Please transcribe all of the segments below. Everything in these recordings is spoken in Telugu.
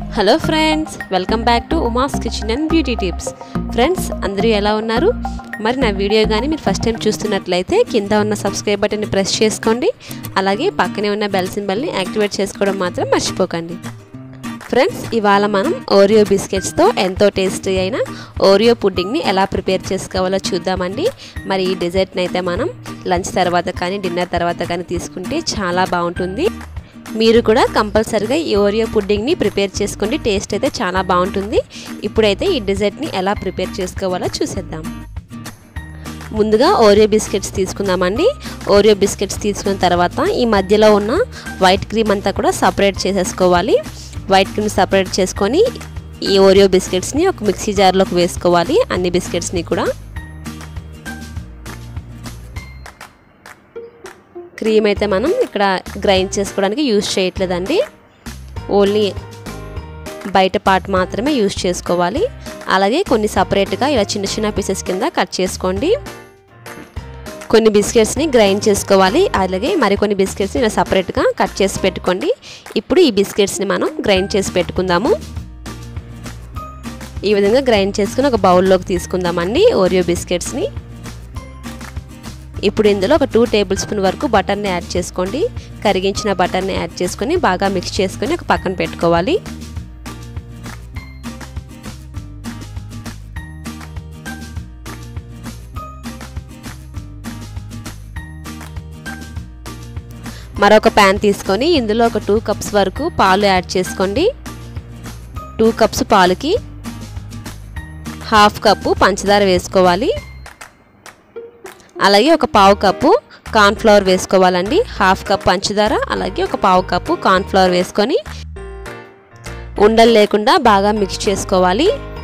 hello friends welcome back to Uma's kitchen and beauty tips friends అందరూ ఎలా ఉన్నారు మరి నా వీడియో కానీ మీరు ఫస్ట్ టైం చూస్తున్నట్లయితే కింద ఉన్న సబ్స్క్రైబ్ బటన్ని ప్రెస్ చేసుకోండి అలాగే పక్కనే ఉన్న బెల్ సింబల్ని యాక్టివేట్ చేసుకోవడం మాత్రం మర్చిపోకండి ఫ్రెండ్స్ ఇవాళ మనం ఓరియో బిస్కెట్స్తో ఎంతో టేస్టీ అయిన ఓరియో పుడ్డింగ్ని ఎలా ప్రిపేర్ చేసుకోవాలో చూద్దామండి మరి ఈ డెజర్ట్ని అయితే మనం లంచ్ తర్వాత కానీ డిన్నర్ తర్వాత కానీ తీసుకుంటే చాలా బాగుంటుంది మీరు కూడా కంపల్సరిగా ఈ ఓరియో పుడ్డింగ్ని ప్రిపేర్ చేసుకోండి టేస్ట్ అయితే చాలా బాగుంటుంది ఇప్పుడైతే ఈ డెజర్ట్ని ఎలా ప్రిపేర్ చేసుకోవాలో చూసేద్దాం ముందుగా ఓరియో బిస్కెట్స్ తీసుకుందామండి ఓరియో బిస్కెట్స్ తీసుకున్న తర్వాత ఈ మధ్యలో ఉన్న వైట్ క్రీమ్ అంతా కూడా సపరేట్ చేసేసుకోవాలి వైట్ క్రీమ్ సపరేట్ చేసుకొని ఈ ఓరియో బిస్కెట్స్ని ఒక మిక్సీ జార్లోకి వేసుకోవాలి అన్ని బిస్కెట్స్ని కూడా క్రీమ్ అయితే మనం ఇక్కడ గ్రైండ్ చేసుకోవడానికి యూజ్ చేయట్లేదండి ఓన్లీ బయట పార్ట్ మాత్రమే యూజ్ చేసుకోవాలి అలాగే కొన్ని సపరేట్గా ఇలా చిన్న చిన్న పీసెస్ కింద కట్ చేసుకోండి కొన్ని బిస్కెట్స్ని గ్రైండ్ చేసుకోవాలి అలాగే మరికొన్ని బిస్కెట్స్ని ఇలా సపరేట్గా కట్ చేసి పెట్టుకోండి ఇప్పుడు ఈ బిస్కెట్స్ని మనం గ్రైండ్ చేసి పెట్టుకుందాము ఈ విధంగా గ్రైండ్ చేసుకుని ఒక బౌల్లోకి తీసుకుందామండి ఓరియో బిస్కెట్స్ని ఇప్పుడు ఇందులో ఒక టూ టేబుల్ స్పూన్ వరకు బటర్ని యాడ్ చేసుకోండి కరిగించిన బటర్ని యాడ్ చేసుకొని బాగా మిక్స్ చేసుకొని ఒక పక్కన పెట్టుకోవాలి మరొక ప్యాన్ తీసుకొని ఇందులో ఒక టూ కప్స్ వరకు పాలు యాడ్ చేసుకోండి టూ కప్స్ పాలుకి హాఫ్ కప్పు పంచదార వేసుకోవాలి అలాగే ఒక పావు కప్పు కార్న్ఫ్లవర్ వేసుకోవాలండి హాఫ్ కప్ పంచదార అలాగే ఒక పావు కప్పు కార్న్ఫ్లవర్ వేసుకొని ఉండలు లేకుండా బాగా మిక్స్ చేసుకోవాలి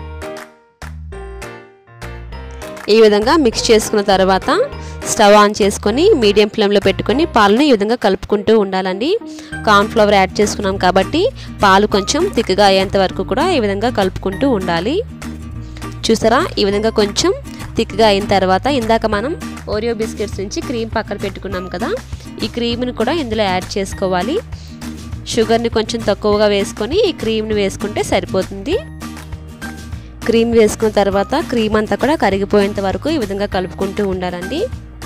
ఈ విధంగా మిక్స్ చేసుకున్న తర్వాత స్టవ్ ఆన్ చేసుకొని మీడియం ఫ్లేమ్లో పెట్టుకొని పాలను ఈ విధంగా కలుపుకుంటూ ఉండాలండి కార్న్ఫ్లవర్ యాడ్ చేసుకున్నాం కాబట్టి పాలు కొంచెం తిక్కగా అయ్యేంత వరకు కూడా ఈ విధంగా కలుపుకుంటూ ఉండాలి చూసారా ఈ విధంగా కొంచెం థిక్గా అయిన తర్వాత ఇందాక మనం ఓరియో బిస్కెట్స్ నుంచి క్రీమ్ పక్కన పెట్టుకున్నాం కదా ఈ క్రీమ్ని కూడా ఇందులో యాడ్ చేసుకోవాలి షుగర్ని కొంచెం తక్కువగా వేసుకొని ఈ క్రీమ్ని వేసుకుంటే సరిపోతుంది క్రీమ్ వేసుకున్న తర్వాత క్రీమ్ అంతా కూడా కరిగిపోయేంత వరకు ఈ విధంగా కలుపుకుంటూ ఉండాలండి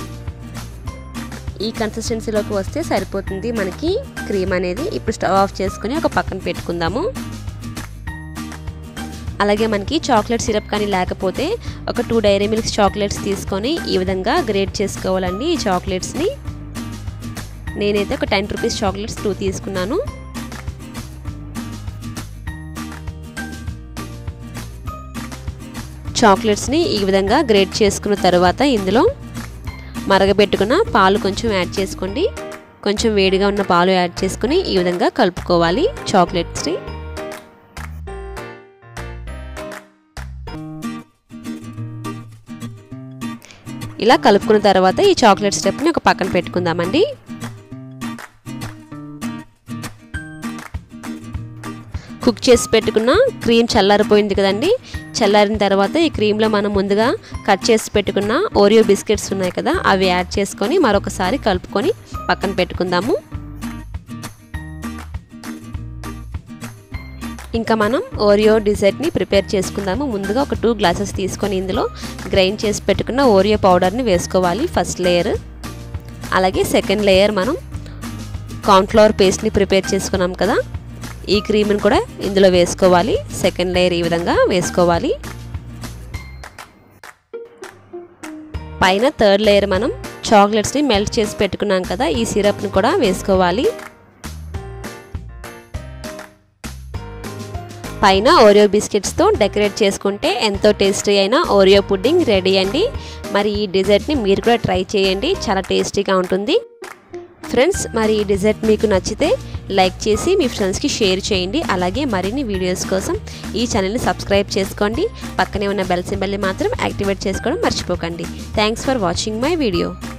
ఈ కన్సిస్టెన్సీలోకి వస్తే సరిపోతుంది మనకి క్రీమ్ అనేది ఇప్పుడు స్టవ్ ఆఫ్ చేసుకుని ఒక పక్కన పెట్టుకుందాము అలాగే మనకి చాక్లెట్ సిరప్ కానీ లేకపోతే ఒక టూ డైరీ మిల్క్ చాక్లెట్స్ తీసుకొని ఈ విధంగా గ్రేట్ చేసుకోవాలండి ఈ చాక్లెట్స్ని నేనైతే ఒక టెన్ రూపీస్ చాక్లెట్స్ టూ తీసుకున్నాను చాక్లెట్స్ని ఈ విధంగా గ్రేట్ చేసుకున్న తర్వాత ఇందులో మరగబెట్టుకున్న పాలు కొంచెం యాడ్ చేసుకోండి కొంచెం వేడిగా ఉన్న పాలు యాడ్ చేసుకుని ఈ విధంగా కలుపుకోవాలి చాక్లెట్స్ని ఇలా కలుపుకున్న తర్వాత ఈ చాక్లెట్ స్టెప్ని ఒక పక్కన పెట్టుకుందామండి కుక్ చేసి పెట్టుకున్న క్రీమ్ చల్లారిపోయింది కదండి చల్లారిన తర్వాత ఈ క్రీమ్లో మనం ముందుగా కట్ చేసి పెట్టుకున్న ఓరియో బిస్కెట్స్ ఉన్నాయి కదా అవి యాడ్ చేసుకొని మరొకసారి కలుపుకొని పక్కన పెట్టుకుందాము ఇంకా మనం ఓరియో డిజర్ట్ని ప్రిపేర్ చేసుకుందాము ముందుగా ఒక టూ గ్లాసెస్ తీసుకొని ఇందులో గ్రైండ్ చేసి పెట్టుకున్న ఓరియో పౌడర్ని వేసుకోవాలి ఫస్ట్ లేయర్ అలాగే సెకండ్ లేయర్ మనం కార్న్ఫ్లవర్ పేస్ట్ని ప్రిపేర్ చేసుకున్నాం కదా ఈ క్రీమ్ని కూడా ఇందులో వేసుకోవాలి సెకండ్ లేయర్ ఈ విధంగా వేసుకోవాలి పైన థర్డ్ లేయర్ మనం చాక్లెట్స్ని మెల్ట్ చేసి పెట్టుకున్నాం కదా ఈ సిరప్ని కూడా వేసుకోవాలి పైన ఓరియో బిస్కెట్స్తో డెకరేట్ చేసుకుంటే ఎంతో టేస్టీ అయిన ఓరియో పుడ్డింగ్ రెడీ అండి మరి ఈ డిజర్ట్ని మీరు కూడా ట్రై చేయండి చాలా టేస్టీగా ఉంటుంది ఫ్రెండ్స్ మరి ఈ డిజర్ట్ మీకు నచ్చితే లైక్ చేసి మీ ఫ్రెండ్స్కి షేర్ చేయండి అలాగే మరిన్ని వీడియోస్ కోసం ఈ ఛానల్ని సబ్స్క్రైబ్ చేసుకోండి పక్కనే ఉన్న బెల్ సింబల్ని మాత్రం యాక్టివేట్ చేసుకోవడం మర్చిపోకండి thanks for watching my video